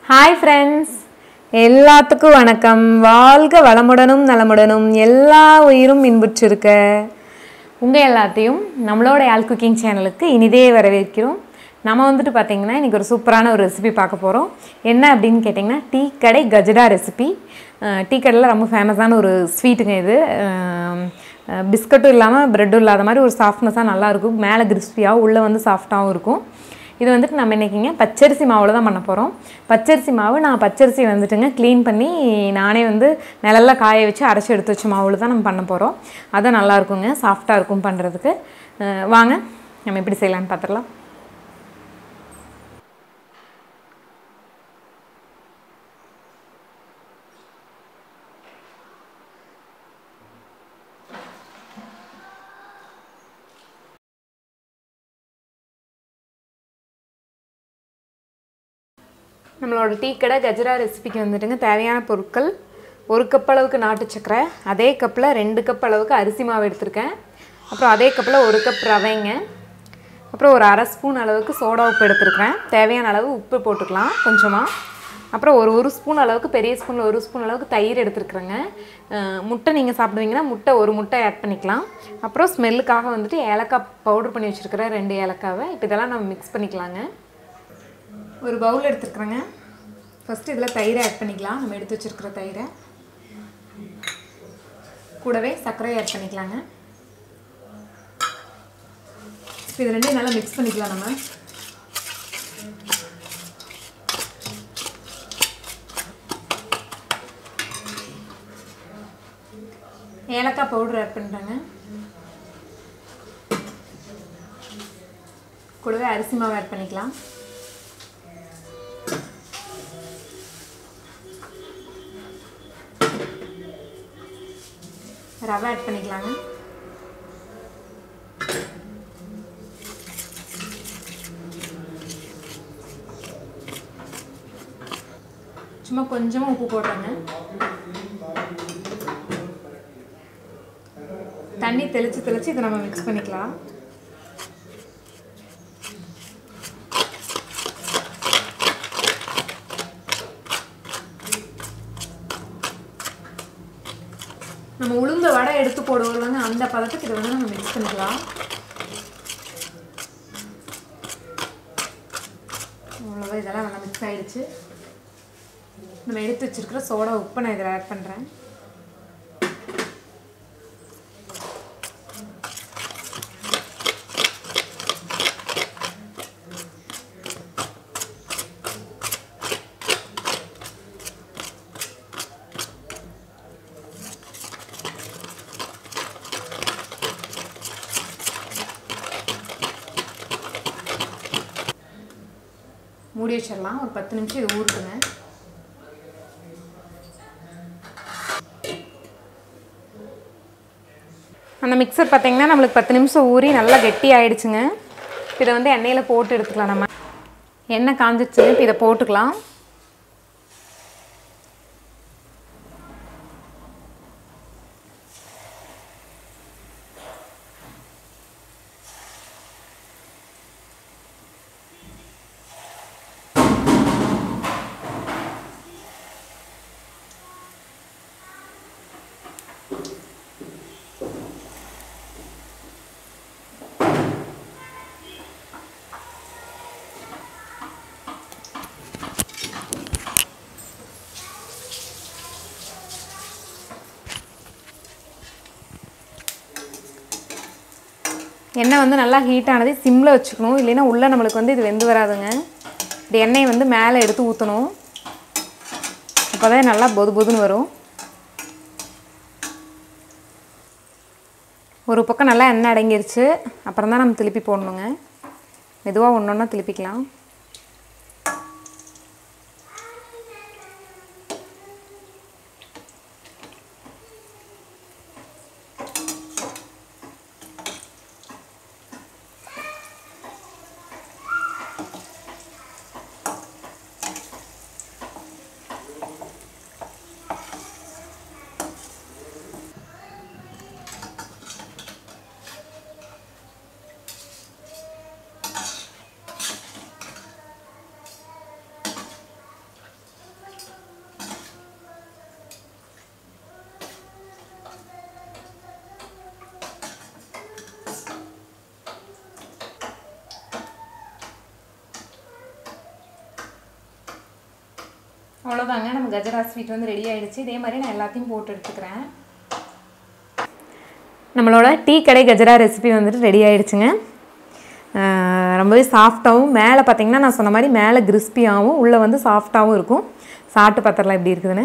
hi friends எல்லாத்துக்கும் வணக்கம் வாழ்க வளமுடனும் நலமுடனும் எல்லா உயிரும் இன்புற்றிருக்க உங்கள் எல்லாத்தையும் நம்மளோட யாழ் குக்கிங் சேனலுக்கு இனிதே வரவேற்கிறோம் நம்ம வந்துட்டு பார்த்தீங்கன்னா இன்றைக்கி ஒரு சூப்பரான ஒரு ரெசிபி பார்க்க போகிறோம் என்ன அப்படின்னு கேட்டிங்கன்னா டீ கடை கஜடா ரெசிபி டீ கடையில் ரொம்ப ஃபேமஸான ஒரு ஸ்வீட்டுங்க இது பிஸ்கட்டும் இல்லாமல் ப்ரெட்டும் இல்லாத மாதிரி ஒரு சாஃப்ட்னஸாக நல்லாயிருக்கும் மேலே கிறிஸ்பியாக உள்ளே வந்து சாஃப்டாகவும் இருக்கும் இது வந்துட்டு நம்ம இன்றைக்கிங்க பச்சரிசி மாவில் தான் பண்ண போகிறோம் பச்சரிசி மாவு நான் பச்சரிசி வந்துட்டுங்க க்ளீன் பண்ணி நானே வந்து நிழல்ல காய வச்சு அரைச்சி எடுத்து வச்ச மாவில் தான் நம்ம பண்ண போகிறோம் அது நல்லா இருக்குங்க சாஃப்டாக இருக்கும் பண்ணுறதுக்கு அஹ் வாங்க நம்ம எப்படி செய்யலான்னு பார்த்துடலாம் நம்மளோட டீ கடை கஜரா ரெசிபிக்கு வந்துட்டுங்க தேவையான பொருட்கள் ஒரு கப் அளவுக்கு நாட்டு சக்கரை அதே கப்பில் ரெண்டு கப் அளவுக்கு அரிசி மாவு எடுத்திருக்கேன் அப்புறம் அதே கப்பில் ஒரு கப் ரவைங்க அப்புறம் ஒரு அரை ஸ்பூன் அளவுக்கு சோடா உப்பு எடுத்துருக்கிறேன் தேவையான அளவு உப்பு போட்டுக்கலாம் கொஞ்சமாக அப்புறம் ஒரு ஒரு ஸ்பூன் அளவுக்கு பெரிய ஸ்பூனில் ஒரு ஸ்பூன் அளவுக்கு தயிர் எடுத்துருக்குறேங்க அஹ் முட்டை நீங்கள் சாப்பிடுவீங்கன்னா முட்டை ஒரு முட்டை ஆட் பண்ணிக்கலாம் அப்புறம் ஸ்மெல்லுக்காக வந்துட்டு ஏலக்காய் பவுடர் பண்ணி வச்சுருக்கிறேன் ரெண்டு ஏலக்காவை இப்போ இதெல்லாம் நம்ம மிக்ஸ் பண்ணிக்கலாங்க ஒரு பவுல் எடுத்துருக்குறேங்க ஃபஸ்ட்டு இதில் தயிரை ஆட் பண்ணிக்கலாம் நம்ம எடுத்து வச்சுருக்கிற தயிரை கூடவே சர்க்கரையை ஆட் பண்ணிக்கலாங்க இப்போ இது ரெண்டையும் நல்லா மிக்ஸ் பண்ணிக்கலாம் நம்ம ஏலக்காய் பவுடர் ஆட் பண்ணுறேங்க கூடவே அரிசி மாவு ஆட் பண்ணிக்கலாம் ரவை ஆட் பண்ணிக்கலாங்க சும்மா கொஞ்சமாக உப்பு போடுறேங்க தண்ணி தெளித்து தெளித்து இதை நம்ம மிக்ஸ் பண்ணிக்கலாம் நம்ம உளுந்த வடை எடுத்து போடுவோம்லங்க அந்த பதத்துக்கு இதை வந்து நம்ம மிக்ஸ் பண்ணிக்கலாம் அவ்வளோவா இதெல்லாம் நல்லா மிக்ஸ் ஆயிடுச்சு நம்ம எடுத்து வச்சிருக்கிற சோடா உப்பை நான் இதில் ஆட் பண்ணுறேன் மூடி வச்சிடலாம் ஒரு பத்து நிமிஷம் இது ஊறுட்டுங்க அந்த மிக்சர் பார்த்தீங்கன்னா நம்மளுக்கு பத்து நிமிஷம் ஊறி நல்லா கெட்டி ஆயிடுச்சுங்க இதை வந்து எண்ணெயில் போட்டு எடுத்துக்கலாம் நம்ம எண்ணெய் காஞ்சிடுச்சு இப்போ இதை போட்டுக்கலாம் எண்ணெய் வந்து நல்லா ஹீட் ஆனது சிம்மில் வச்சுக்கணும் இல்லைன்னா உள்ளே நம்மளுக்கு வந்து இது வெந்து வராதுங்க இந்த எண்ணெயை வந்து மேலே எடுத்து ஊற்றணும் அப்போ தான் நல்லா பொது பொதுன்னு வரும் ஒரு பக்கம் நல்லா எண்ணெய் அடங்கிருச்சு அப்புறம் தான் நம்ம திருப்பி போடணுங்க மெதுவாக ஒன்று ஒன்றா திருப்பிக்கலாம் அவ்வளோதாங்க நம்ம கஜரா ஸ்வீட் வந்து ரெடி ஆயிடுச்சு இதே மாதிரி நான் எல்லாத்தையும் போட்டு எடுத்துக்கிறேன் நம்மளோட டீ கடை கஜரா ரெசிபி வந்துட்டு ரெடி ஆயிடுச்சுங்க ஆஹ் ரொம்பவே சாஃப்டாகவும் மேலே பார்த்தீங்கன்னா நான் சொன்ன மாதிரி மேலே கிறிஸ்பியாகவும் உள்ளே வந்து சாஃப்டாகவும் இருக்கும் சாப்பிட்டு பார்த்துடலாம் எப்படி இருக்குதுன்னு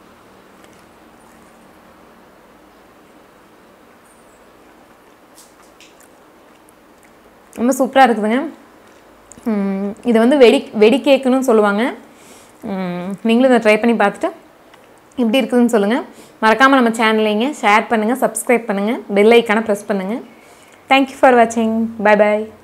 ரொம்ப சூப்பராக இருக்குதுங்க உம், இது வந்து வெடி வெடி கேக்குன்னு சொல்லுவாங்க உம், நீங்களும் இதை ட்ரை பண்ணி பார்த்துட்டு எப்படி இருக்குதுன்னு சொல்லுங்கள் மறக்காமல் நம்ம சேனலைங்க ஷேர் பண்ணுங்கள் சப்ஸ்கிரைப் பண்ணுங்கள் பெல் ஐக்கானை ப்ரெஸ் பண்ணுங்கள் தேங்க்யூ ஃபார் வாட்சிங் பை பாய்